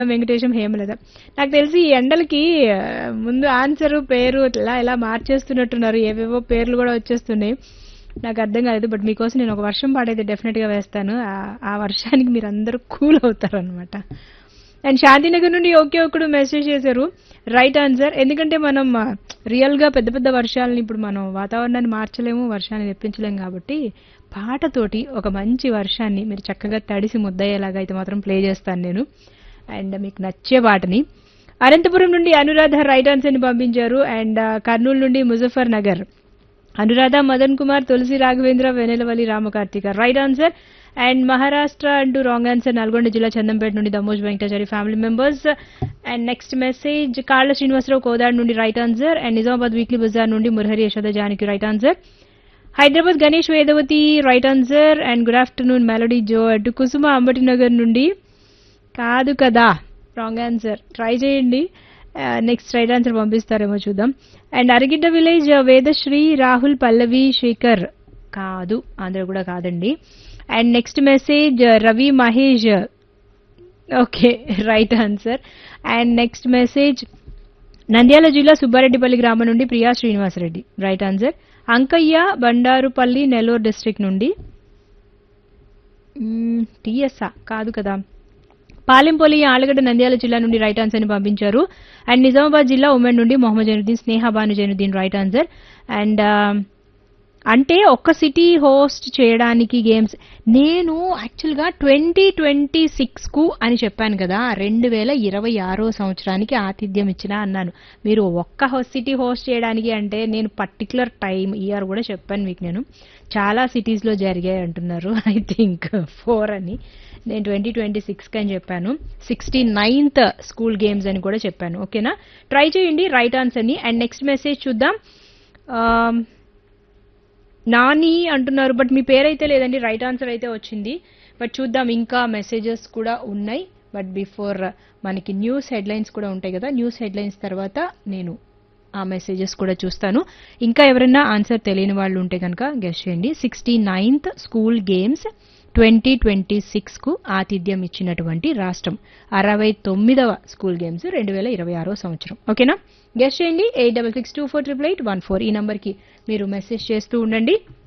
వెంకటేశం హేమలత నాకు తెలిసి ఈ ఎండలకి ఆ, ముందు ఆన్సర్ పేరు ఇలా ఇలా మార్చేస్తున్నట్టున్నారు ఏవేవో పేర్లు కూడా వచ్చేస్తున్నాయి నాకు అర్థం కాలేదు బట్ మీకోసం నేను ఒక వర్షం పాడైతే డెఫినెట్ గా వేస్తాను ఆ- ఆ వర్షానికి మీరు అందరూ కూల్ అవుతారు అనమాట అండ్ శాంతినగర్ నుండి ఓకే ఒకడు మెసేజ్ చేశారు రైట్ ఆన్సర్ ఎందుకంటే మనం రియల్ గా పెద్ద పెద్ద వర్షాలని ఇప్పుడు మనం వాతావరణాన్ని మార్చలేము వర్షాన్ని తెప్పించలేము కాబట్టి పాటతోటి ఒక మంచి వర్షాన్ని మీరు చక్కగా తడిసి ముద్దయ్యేలాగా అయితే మాత్రం ప్లే చేస్తాను నేను అండ్ మీకు నచ్చే పాటని అనంతపురం నుండి అనురాధ రైట్ ఆన్సర్ ని పంపించారు అండ్ కర్నూలు నుండి Muzaffar Nagar Anuradha Madan Kumar Tulasi Raghavendra Venelavalli Ramakarthika right answer and Maharashtra అంటూ రాంగ్ ఆన్సర్ నల్గొండ జిల్లా చందంపేట నుండి Damoj Venkatachari family members and next message Kalla Srinivasarao Kodad నుండి right answer and Nizamabad weekly Bazar నుండి Murahari Yashoda Janaki right answer Hyderabad Ganesh Vedavathi right answer and good afternoon melody జో అటు కుసుమ అంబటి నగర్ నుండి కాదు కదా రాంగ్ ఆన్సర్ ట్రై చేయండి నెక్స్ట్ రైట్ ఆన్సర్ పంపిస్తారేమో చూద్దాం అండ్ అరగిడ్డ విలేజ్ వేదశ్రీ రాహుల్ పల్లవి శేఖర్ కాదు ఆంధ్ర కూడా కాదండి and next message Ravi Mahesh okay right answer and next message Nandyal జిల్లా సుబ్బారెడ్డిపల్లి గ్రామం నుండి Priya Srinivasareddy right answer Ankaiah Bandarupalli Nellore district నుండి టిఎస్ఆ కాదు కదా పాలెంపల్లి ఆలగడ్డ నంద్యాల జిల్లా నుండి రైట్ ఆన్సర్ ని పంపించారు అండ్ నిజామాబాద్ జిల్లా ఉమెన్ నుండి Mohammed Zainuddin Sneha Banu Zainuddin right answer and అంటే ఒక్క సిటీ హోస్ట్ చేయడానికి గేమ్స్ నేను యాక్చువల్గా ట్వంటీ ట్వంటీ సిక్స్ కు అని చెప్పాను కదా రెండు వేల ఇరవై ఆరో సంవత్సరానికి ఆతిథ్యం ఇచ్చిన అన్నాను మీరు ఒక్క సిటీ హోస్ట్ చేయడానికి అంటే నేను పర్టికులర్ టైం ఇయర్ కూడా చెప్పాను మీకు నేను చాలా cities లో జరిగాయి అంటున్నారు ఐ థింక్ ఫోర్ అని నేను ట్వంటీ ట్వంటీ సిక్స్కి అని చెప్పాను సిక్స్టీ నైన్త్ స్కూల్ గేమ్స్ అని కూడా చెప్పాను ఓకేనా ట్రై చేయండి రైట్ ఆన్సర్ని అండ్ నెక్స్ట్ మెసేజ్ చూద్దాం ఆమ్, నాని అంటున్నారు బట్ మీ పేరైతే లేదండి రైట్ ఆన్సర్ అయితే వచ్చింది బట్ చూద్దాం ఇంకా మెసేజెస్ కూడా ఉన్నాయి బట్ బిఫోర్ మనకి న్యూస్ హెడ్లైన్స్ కూడా ఉంటాయి కదా న్యూస్ హెడ్లైన్స్ తర్వాత నేను ఆ మెసేజెస్ కూడా చూస్తాను ఇంకా ఎవరైనా ఆన్సర్ తెలియని వాళ్ళు ఉంటే కనుక గెస్ట్ చేయండి sixty ninth school games twenty twenty సిక్స్కు ఆతిథ్యం ఇచ్చినటువంటి రాష్ట్రం అరవై తొమ్మిదవ స్కూల్ గేమ్స్ రెండు వేల ఇరవై ఆరో సంవత్సరం ఓకేనా గెస్ట్ చేయండి eight double six two four triple eight one four ఈ నంబర్కి మీరు మెసేజ్ చేస్తూ ఉండండి